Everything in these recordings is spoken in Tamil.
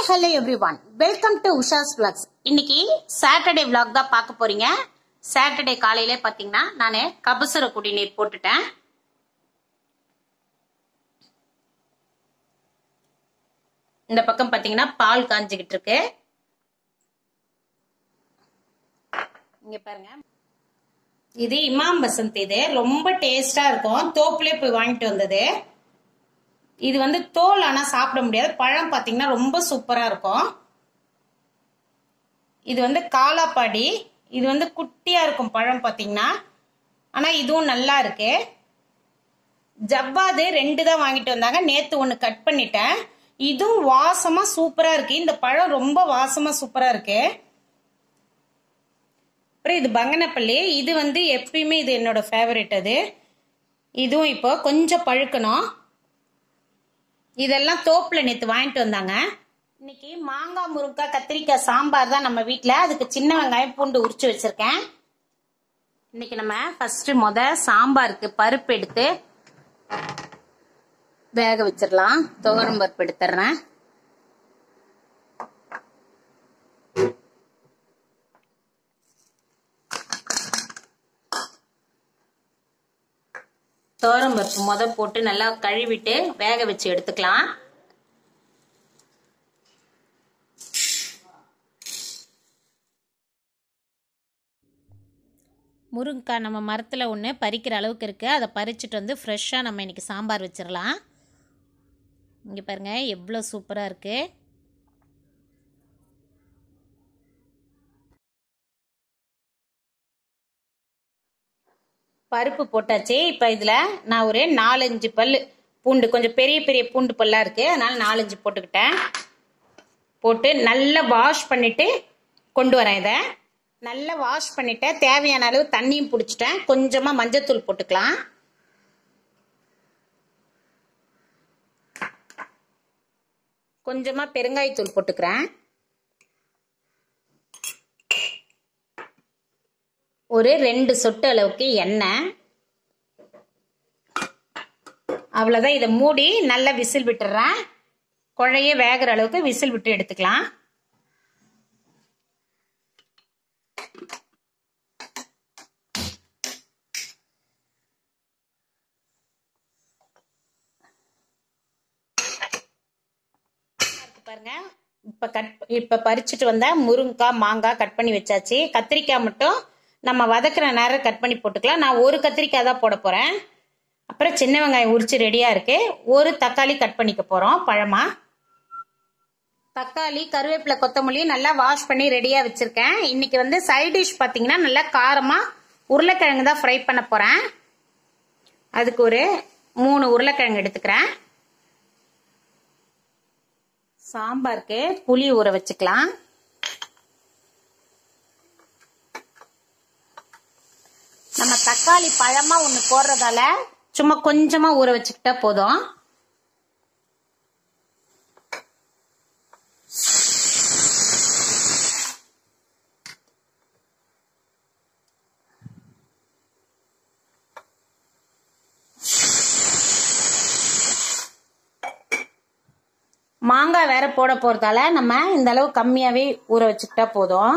hello everyone welcome to Usha's vlogs இன்னைக்கு சாட்டர்டே vlog தான் பார்க்க போறீங்க சாட்டர்டே காலையில பாத்தீங்கன்னா நான் கபசுர குடிநீர் போட்டுட்டேன் இந்த பக்கம் பாத்தீங்கன்னா பால் காஞ்சிக்கிட்டு இருக்கு இங்க பாருங்க இது இமாம் பசந்த் இது ரொம்ப டேஸ்டா இருக்கும் தோப்புலே போய் வாங்கிட்டு வந்தது இது வந்து தோல் ஆனா சாப்பிட முடியாது பழம் பாத்தீங்கன்னா ரொம்ப சூப்பரா இருக்கும் இது வந்து காலாப்பாடி இது வந்து குட்டியா இருக்கும் பழம் பாத்தீங்கன்னா ஆனா இதுவும் நல்லா இருக்கு ஜவ்வாது ரெண்டு தான் வாங்கிட்டு வந்தாங்க நேத்து ஒன்னு கட் பண்ணிட்டேன் இதுவும் வாசமா சூப்பரா இருக்கு இந்த பழம் ரொம்ப வாசமா சூப்பரா இருக்கு அப்புறம் இது பங்கனப்பள்ளி இது வந்து எப்பயுமே இது என்னோட ஃபேவரட் அது இதுவும் இப்போ கொஞ்சம் பழுக்கணும் இதெல்லாம் தோப்புல நேத்து வாங்கிட்டு வந்தாங்க இன்னைக்கு மாங்காய் முருங்காய் கத்திரிக்காய் சாம்பார் தான் நம்ம வீட்ல அதுக்கு சின்ன வெங்காயம் பூண்டு உரிச்சு வச்சிருக்கேன் இன்னைக்கு நம்ம ஃபர்ஸ்ட் முத சாம்பாருக்கு பருப்பு எடுத்து வேக வச்சிடலாம் துவரம் பருப்பு எடுத்துறேன் துவரம் பருப்பு முத போட்டு நல்லா கழுவிட்டு வேக வச்சு எடுத்துக்கலாம் முருங்கைக்காய் நம்ம மரத்தில் ஒன்று பறிக்கிற அளவுக்கு இருக்குது அதை பறிச்சுட்டு வந்து ஃப்ரெஷ்ஷாக நம்ம இன்றைக்கி சாம்பார் வச்சிடலாம் இங்கே பாருங்கள் எவ்வளோ சூப்பராக இருக்குது பருப்பு போட்டாச்சு இப்போ இதில் நான் ஒரு நாலஞ்சு பல் பூண்டு கொஞ்சம் பெரிய பெரிய பூண்டு பல்லாக இருக்குது அதனால் நாலஞ்சு போட்டுக்கிட்டேன் போட்டு நல்லா வாஷ் பண்ணிவிட்டு கொண்டு வரேன் இதை நல்லா வாஷ் பண்ணிட்டேன் தேவையான அளவு தண்ணியும் பிடிச்சிட்டேன் கொஞ்சமாக மஞ்சத்தூள் போட்டுக்கலாம் கொஞ்சமாக பெருங்காயத்தூள் போட்டுக்கிறேன் ஒரு ரெண்டு சொட்டு அளவுக்கு எண்ணெய் அவ்வளோதான் இதை மூடி நல்லா விசில் விட்டுறேன் குழைய வேகிற அளவுக்கு விசில் விட்டு எடுத்துக்கலாம் பாருங்க இப்ப கட் இப்ப பறிச்சுட்டு வந்த முருங்கைக்காய் மாங்காய் கட் பண்ணி வச்சாச்சு கத்திரிக்காய் மட்டும் நம்ம வதக்குற நேரம் கட் பண்ணி போட்டுக்கலாம் நான் ஒரு கத்திரிக்காய் தான் போட போறேன் அப்புறம் சின்ன வெங்காயம் உரிச்சு ரெடியா இருக்கு ஒரு தக்காளி கட் பண்ணிக்க போறோம் பழமா தக்காளி கருவேப்பிலை கொத்தமல்லி நல்லா வாஷ் பண்ணி ரெடியா வச்சிருக்கேன் இன்னைக்கு வந்து சைட் டிஷ் பாத்தீங்கன்னா நல்லா காரமா உருளைக்கிழங்கு தான் ஃப்ரை பண்ண போறேன் அதுக்கு ஒரு மூணு உருளைக்கிழங்கு எடுத்துக்கிறேன் சாம்பாருக்கு புளி ஊற வச்சுக்கலாம் நம்ம தக்காளி பழமா ஒன்று போடுறதால சும்மா கொஞ்சமா ஊற வச்சுக்கிட்டா போதும் மாங்காய் வேற போட போறதால நம்ம இந்த அளவு கம்மியாவே ஊற வச்சுக்கிட்டா போதும்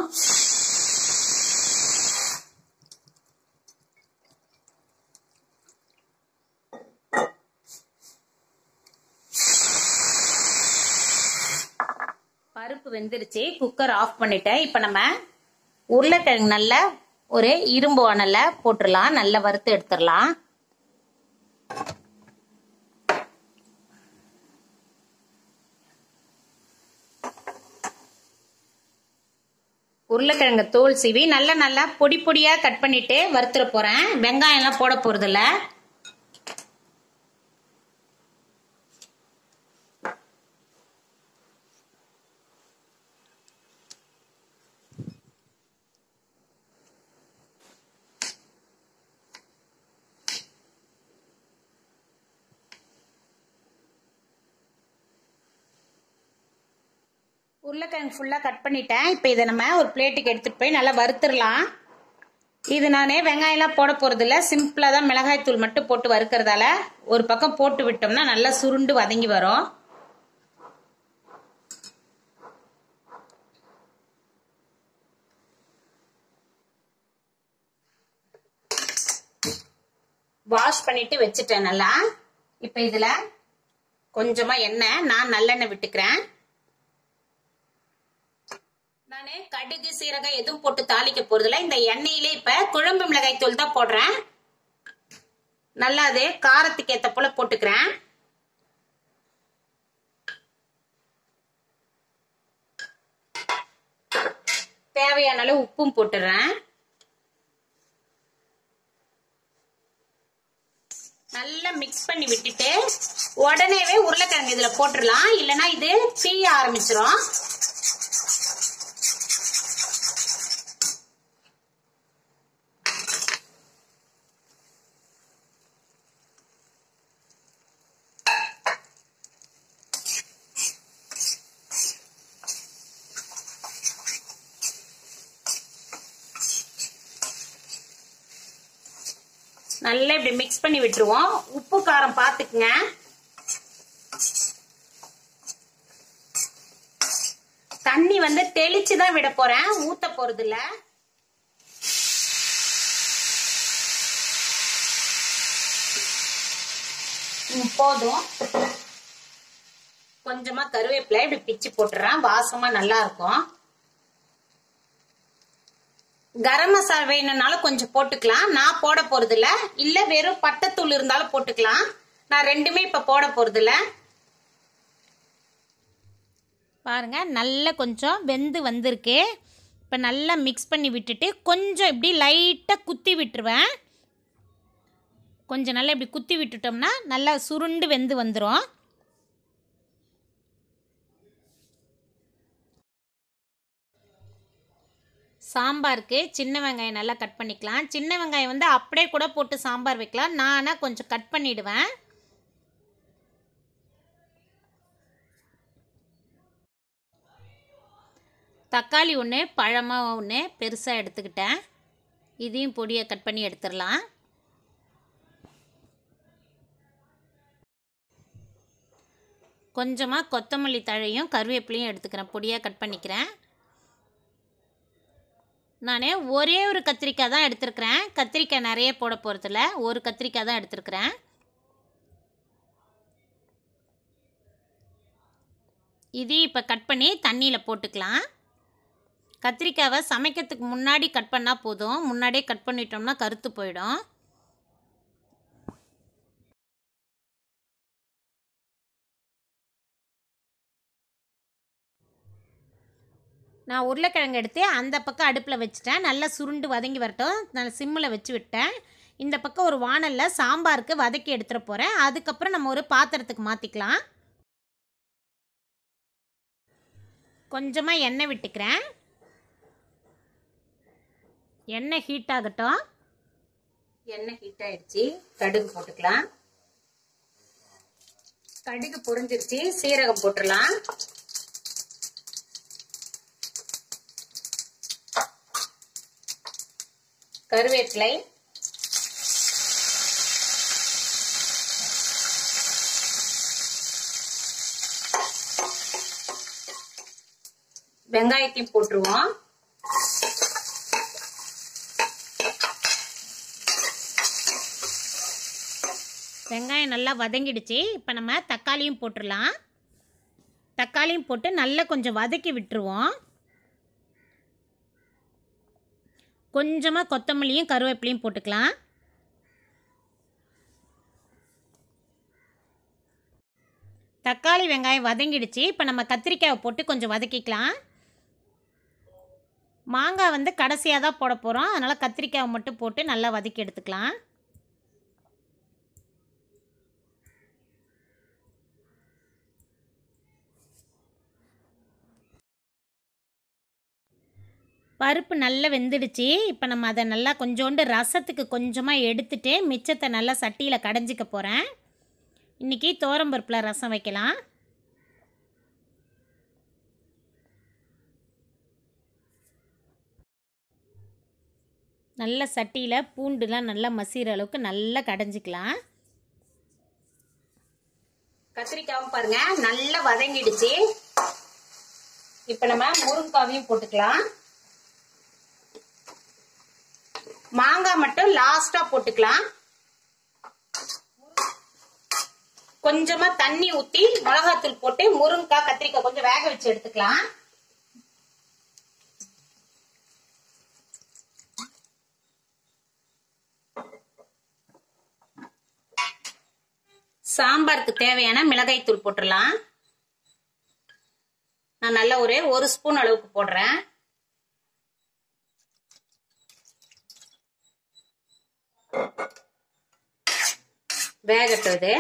பருப்பு வெந்துருச்சு குக்கர் ஆஃப் பண்ணிட்டேன் இப்போ நம்ம உருளைக்கிழங்கு நல்லா ஒரு இரும்பு அணல போட்டுடலாம் நல்லா வறுத்து எடுத்துடலாம் உருளைக்கிழங்கு தோல் சீவி நல்லா நல்லா பொடி பொடியா கட் பண்ணிட்டு வறுத்துற போறேன் வெங்காயம் எல்லாம் போட போறது இல்ல உருளைக்கிழங்கு ஃபுல்லாக கட் பண்ணிட்டேன் இப்போ இதை நம்ம ஒரு பிளேட்டுக்கு எடுத்துகிட்டு போய் நல்லா வறுத்துடலாம் இது நான் வெங்காயம்லாம் போட போகிறது இல்லை சிம்பிளாக தான் மிளகாய் தூள் மட்டும் போட்டு வறுக்கிறதால ஒரு பக்கம் போட்டு விட்டோம்னா நல்லா சுருண்டு வதங்கி வரும் வாஷ் பண்ணிட்டு வச்சுட்டேன் நல்லா இப்ப இதுல கொஞ்சமா எண்ணெய் நான் நல்லெண்ணெய் விட்டுக்கிறேன் நானு கடுகு சீரகம் எதுவும் போட்டு தாளிக்க போறதில்ல இந்த எண்ணெயிலே இப்ப குழம்பு மிளகாய் தூள் தான் போடுறேன் நல்லா அது காரத்துக்கு ஏத்த போல போட்டுக்கிறேன் தேவையான அளவு உப்பும் போட்டுறேன் நல்லா மிக்ஸ் பண்ணி விட்டுட்டு உடனேவே உருளைக்கிழங்கு இதுல போட்டுடலாம் இல்லைன்னா இது தீய ஆரம்பிச்சிரும் நல்லா இப்படி மிக்ஸ் பண்ணி விட்டுருவோம் உப்பு காரம் பார்த்துக்குங்க தண்ணி வந்து தெளிச்சு தான் விட போறேன் ஊத்த போறது இல்ல ம், போதும் கொஞ்சமா கருவேப்பிலை இப்படி பிச்சு போட்டுறேன் வாசமா நல்லா இருக்கும் கரம் மசாலா வேணும்னாலும் கொஞ்சம் போட்டுக்கலாம் நான் போட போறது இல்ல இல்ல வெறும் பட்டைத்தூள் இருந்தாலும் போட்டுக்கலாம் நான் ரெண்டுமே இப்ப போட போறது இல்ல பாருங்க நல்லா கொஞ்சம் வெந்து வந்திருக்கு இப்போ நல்லா மிக்ஸ் பண்ணி விட்டுட்டு கொஞ்சம் இப்படி லைட்டாக குத்தி விட்டுருவேன் கொஞ்சம் நல்லா இப்படி குத்தி விட்டுட்டோம்னா நல்லா சுருண்டு வெந்து வந்துடும் சாம்பாருக்கு சின்ன வெங்காயம் நல்லா கட் பண்ணிக்கலாம் சின்ன வெங்காயம் வந்து அப்படியே கூட போட்டு சாம்பார் வைக்கலாம் நானா கொஞ்சம் கட் பண்ணிடுவேன் தக்காளி ஒன்று பழமாக ஒன்று பெருசாக எடுத்துக்கிட்டேன் இதையும் பொடியை கட் பண்ணி எடுத்துடலாம் கொஞ்சமாக கொத்தமல்லி தழையும் கருவேப்பிலையும் எடுத்துக்கிறேன் பொடியாக கட் பண்ணிக்கிறேன் நான் ஒரே ஒரு கத்திரிக்காய் தான் எடுத்திருக்கிறேன் கத்திரிக்காய் நிறைய போட போகிறதில்ல ஒரு கத்திரிக்காய் தான் எடுத்திருக்கிறேன் இதையும் இப்போ கட் பண்ணி தண்ணியில் போட்டுக்கலாம் கத்திரிக்காவை சமைக்கிறதுக்கு முன்னாடி கட் பண்ணால் போதும் முன்னாடியே கட் பண்ணிட்டோம்னா கருத்து போயிடும் நான் உருளைக்கிழங்கு எடுத்து அந்த பக்கம் அடுப்பில் வச்சுட்டேன் நல்லா சுருண்டு வதங்கி வரட்டும் நல்லா சிம்மில் வச்சு விட்டேன் இந்த பக்கம் ஒரு வானலில் சாம்பாருக்கு வதக்கி எடுத்துகிட்டு போகிறேன் அதுக்கப்புறம் நம்ம ஒரு பாத்திரத்துக்கு மாற்றிக்கலாம் கொஞ்சமாக எண்ணெய் விட்டுக்கிறேன் எண்ணெய் ஹீட் ஆகட்டும் எண்ணெய் ஹீட் ஆயிடுச்சு கடுகு போட்டுக்கலாம் கடுகு பொரிஞ்சிருச்சு சீரகம் போட்டுடலாம் கருவேப்பிலை வெங்காயத்தையும் போட்டுருவோம் வெங்காயம் நல்லா வதங்கிடுச்சு இப்போ நம்ம தக்காளியும் போட்டுடலாம் தக்காளியும் போட்டு நல்லா கொஞ்சம் வதக்கி விட்டுருவோம் கொஞ்சமாக கொத்தமல்லியும் கருவேப்பிலையும் போட்டுக்கலாம் தக்காளி வெங்காயம் வதங்கிடுச்சு இப்போ நம்ம கத்திரிக்காயை போட்டு கொஞ்சம் வதக்கிக்கலாம் மாங்காய் வந்து கடைசியாக தான் போட போகிறோம் அதனால் கத்திரிக்காயை மட்டும் போட்டு நல்லா வதக்கி எடுத்துக்கலாம் பருப்பு நல்லா வெந்துடுச்சு இப்போ நம்ம அதை நல்லா கொஞ்சோண்டு ரசத்துக்கு கொஞ்சமாக எடுத்துட்டு மிச்சத்தை நல்லா சட்டியில் கடைஞ்சிக்க போகிறேன் இன்றைக்கி தோரம்பருப்பில் ரசம் வைக்கலாம் நல்ல சட்டியில் பூண்டுலாம் நல்லா மசிகிற அளவுக்கு நல்லா கடைஞ்சிக்கலாம் கத்திரிக்காவும் பாருங்க நல்லா வதங்கிடுச்சு இப்போ நம்ம முருங்காவையும் போட்டுக்கலாம் மாங்காய் மட்டும் லாஸ்டா போட்டுக்கலாம் கொஞ்சமா தண்ணி ஊத்தி மிளகாத்தூள் போட்டு முருங்கைக்காய் கத்திரிக்காய் கொஞ்சம் வேக வச்சு எடுத்துக்கலாம் சாம்பாருக்கு தேவையான மிளகாய் தூள் போட்டுடலாம் நான் நல்ல ஒரு ஒரு ஸ்பூன் அளவுக்கு போடுறேன் வேகட்டுது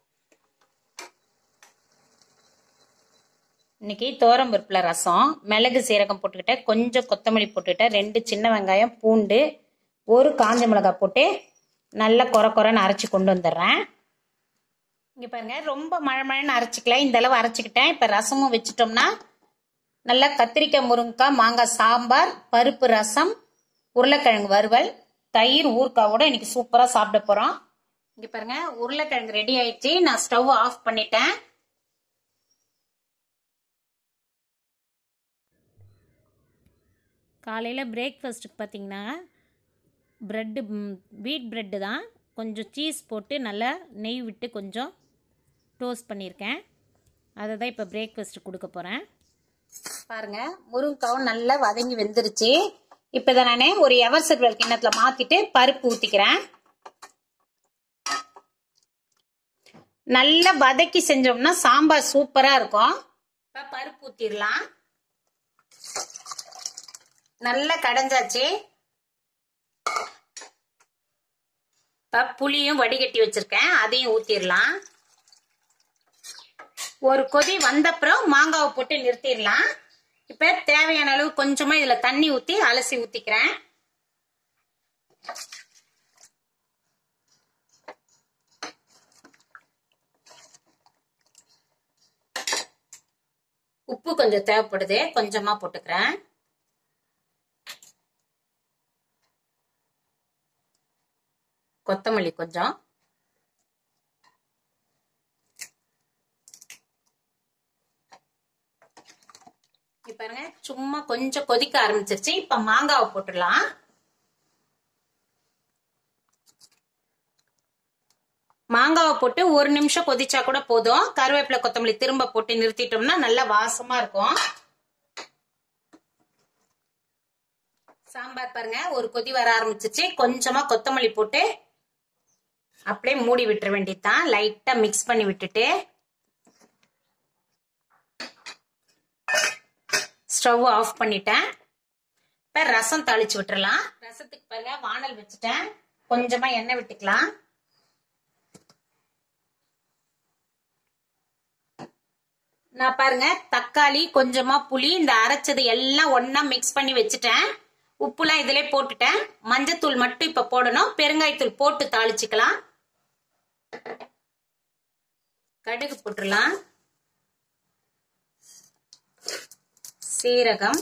இன்னைக்கு பருப்புல ரசம் மிளகு சீரகம் போட்டுக்கிட்டேன் கொஞ்சம் கொத்தமல்லி போட்டுக்கிட்டேன் ரெண்டு சின்ன வெங்காயம் பூண்டு ஒரு காஞ்ச மிளகாய் போட்டு நல்லா குறை குறைன்னு அரைச்சி கொண்டு வந்துடுறேன் இங்கே பாருங்க ரொம்ப மழை மழைன்னு அரைச்சிக்கல இந்த அளவு அரைச்சிக்கிட்டேன் இப்போ ரசமும் வச்சுட்டோம்னா நல்லா கத்திரிக்காய் முருங்கைக்காய் மாங்காய் சாம்பார் பருப்பு ரசம் உருளைக்கிழங்கு வறுவல் தயிர் ஊறுக்காவோட இன்னைக்கு சூப்பராக சாப்பிட போகிறோம் இங்கே பாருங்க உருளைக்கிழங்கு ரெடி ஆயிடுச்சு நான் ஸ்டவ் ஆஃப் பண்ணிட்டேன் காலையில் பிரேக்ஃபாஸ்ட்டுக்கு பார்த்தீங்கன்னா ப்ரெட்டு வீட் ப்ரெட்டு தான் கொஞ்சம் சீஸ் போட்டு நல்லா நெய் விட்டு கொஞ்சம் டோஸ்ட் பண்ணியிருக்கேன் அதை தான் இப்போ பிரேக்ஃபாஸ்ட்டு கொடுக்க போகிறேன் பாருங்க முருங்கைக்காவும் நல்லா வதங்கி வெந்துருச்சு இப்போ இதை நான் ஒரு எவர் சில்வர் கிண்ணத்துல மாத்திட்டு பருப்பு ஊத்திக்கிறேன் நல்லா வதக்கி செஞ்சோம்னா சாம்பார் சூப்பரா இருக்கும் இப்போ பருப்பு ஊத்திடலாம் நல்லா கடைஞ்சாச்சு இப்போ புளியும் வடிகட்டி வச்சிருக்கேன் அதையும் ஊத்திடலாம் ஒரு கொதி வந்தப்புறம் மாங்காவை போட்டு நிறுத்திடலாம் இப்ப தேவையான அளவு கொஞ்சமா இதுல தண்ணி ஊத்தி அலசி ஊத்திக்கிறேன் உப்பு கொஞ்சம் தேவைப்படுது கொஞ்சமா போட்டுக்கிறேன் கொத்தமல்லி கொஞ்சம் இப்ப பாருங்க சும்மா கொஞ்சம் கொதிக்க ஆரம்பிச்சிருச்சு இப்ப மாங்காவை போட்டுடலாம் மாங்காவை போட்டு ஒரு நிமிஷம் கொதிச்சா கூட போதும் கருவேப்பிலை கொத்தமல்லி திரும்ப போட்டு நிறுத்திட்டோம்னா நல்லா வாசமா இருக்கும் சாம்பார் பாருங்க ஒரு கொதி வர ஆரம்பிச்சிச்சு கொஞ்சமா கொத்தமல்லி போட்டு அப்படியே மூடி விட்டுற வேண்டியதுதான் லைட்டா மிக்ஸ் பண்ணி விட்டுட்டு ஸ்டவ் ஆஃப் பண்ணிட்டேன் இப்போ ரசம் தாளிச்சு விட்டுறலாம் ரசத்துக்கு பாருங்க வானல் வச்சுட்டேன் கொஞ்சமா எண்ணெய் விட்டுக்கலாம் நான் பாருங்க தக்காளி கொஞ்சமா புளி இந்த அரைச்சது எல்லாம் ஒன்னா மிக்ஸ் பண்ணி வச்சுட்டேன் உப்புலாம் இதுல போட்டுட்டேன் மஞ்சத்தூள் மட்டும் இப்ப போடணும் பெருங்காயத்தூள் போட்டு தாளிச்சுக்கலாம் கடுகு போட்டுடலாம் சீரகம்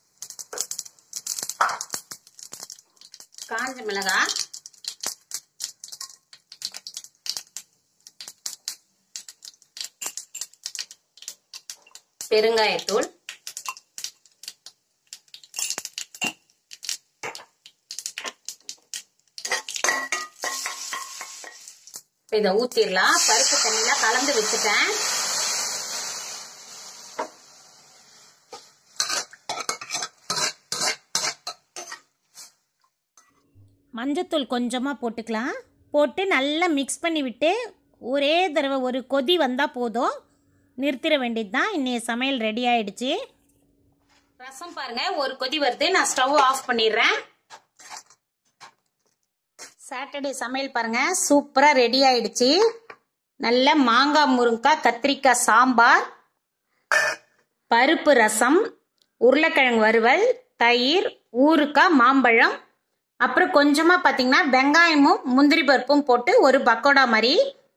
காஞ்ச மிளகாய் பெருங்காயத்தூள் இதை ஊத்திடலாம் பருப்பு தண்ணியெல்லாம் கலந்து வச்சுட்டேன் மஞ்சத்தூள் கொஞ்சமாக போட்டுக்கலாம் போட்டு நல்லா மிக்ஸ் பண்ணி விட்டு ஒரே தடவை ஒரு கொதி வந்தால் போதும் நிறுத்திட வேண்டியது தான் இன்னைய சமையல் ரெடி ஆயிடுச்சு ரசம் பாருங்க ஒரு கொதி வருது நான் ஸ்டவ் ஆஃப் பண்ணிடுறேன் சாட்டர்டே சமையல் பாருங்க சூப்பரா ரெடி ஆயிடுச்சு நல்ல மாங்காய் முருங்காய் கத்திரிக்காய் சாம்பார் பருப்பு ரசம் உருளைக்கிழங்கு வறுவல் தயிர் ஊறுக்காய் மாம்பழம் அப்புறம் கொஞ்சமா பாத்தீங்கன்னா வெங்காயமும் முந்திரி பருப்பும் போட்டு ஒரு பக்கோடா மாதிரி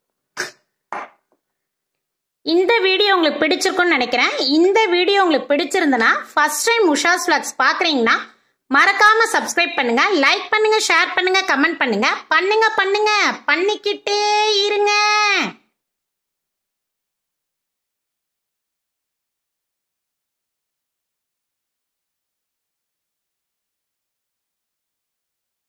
இந்த வீடியோ உங்களுக்கு பிடிச்சிருக்கும்னு நினைக்கிறேன் இந்த வீடியோ உங்களுக்கு பிடிச்சிருந்தனா ஃபர்ஸ்ட் டைம் உஷாஸ் vlogs பார்க்குறீங்கன்னா மறக்காம சப்ஸ்கிரைப் பண்ணுங்க லைக் பண்ணுங்க ஷேர் பண்ணுங்க கமெண்ட் பண்ணுங்க பண்ணுங்க பண்ணுங்க பண்ணிக்கிட்டே இருங்க